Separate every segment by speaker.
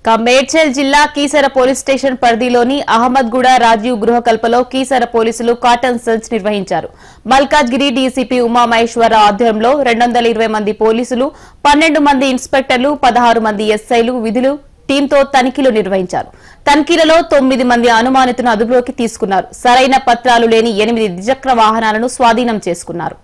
Speaker 1: ఇక మేడ్చల్ జిల్లా Keesara police station పరిధిలోని అహ్మద్గూడ రాజీవ్ గృహకల్పలో కీసర పోలీసులు కాటన్ సెర్చ్ నిర్వహించారు మల్కాజ్గిరి డీసీపీ ఉమామహేశ్వరరావు ఆధ్వర్యంలో రెండు మంది పోలీసులు పన్నెండు మంది ఇన్స్పెక్టర్లు పదహారు మంది ఎస్ఐలు విధులు టీంతో తనిఖీలు నిర్వహించారు తనిఖీలలో తొమ్మిది మంది అనుమానితులను అదుపులోకి తీసుకున్నారు సరైన పత్రాలు లేని ఎనిమిది ద్విచక్ర వాహనాలను స్వాధీనం చేసుకున్నారు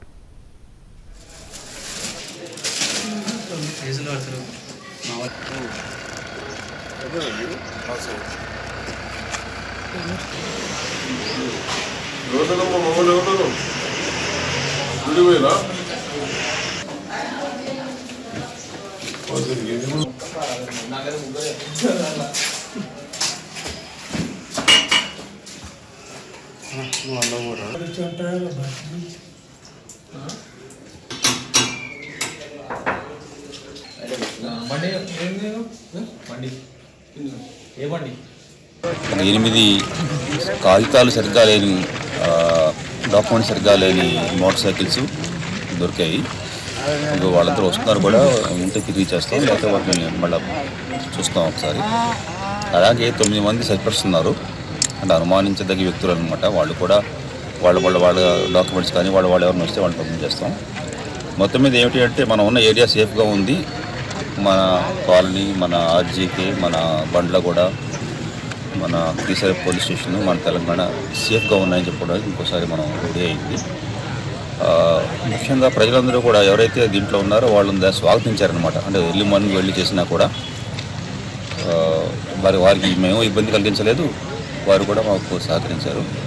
Speaker 2: ఎవరినమ్మా మమ్మల్ని ఎవరు విడిపోయినా
Speaker 3: బండి ఏం లేదు బండి ఏ బండి
Speaker 4: ఒక ఎనిమిది కాగితాలు సరిగ్గా లేని డాక్యుమెంట్స్ సరిగ్గా లేని మోటార్ సైకిల్స్ దొరికాయి ఇంకా వాళ్ళందరూ వస్తున్నారు కూడా ఉంటే తిరిగి చేస్తాం లేకపోతే వాటిని మళ్ళీ చూస్తాం ఒకసారి అలాగే తొమ్మిది మంది సస్పెక్ట్స్ ఉన్నారు అంటే అనుమానించదగ్గ వ్యక్తులు అనమాట వాళ్ళు కూడా వాళ్ళ వాళ్ళ వాళ్ళ డాక్యుమెంట్స్ కానీ వాళ్ళ వాళ్ళు ఎవరిని వస్తే వాళ్ళని పంపిణీ చేస్తాం మొత్తం మీద ఏమిటి అంటే మనం ఉన్న ఏరియా సేఫ్గా ఉంది మన కాలనీ మన ఆర్జీకే మన బండ్ల కూడా మన శ్రీశైలం పోలీస్ స్టేషన్ మన తెలంగాణ సేఫ్గా ఉన్నాయని చెప్పడానికి ఇంకోసారి మనం రెడీ అయింది ఆ, ముఖ్యంగా ప్రజలందరూ కూడా ఎవరైతే దీంట్లో ఉన్నారో వాళ్ళని స్వాగతించారనమాట అంటే ఎర్లీ మార్నింగ్ వెళ్ళి చేసినా కూడా ఆ, వారి వారికి మేము ఇబ్బంది కలిగించలేదు వారు కూడా మాకు సహకరించారు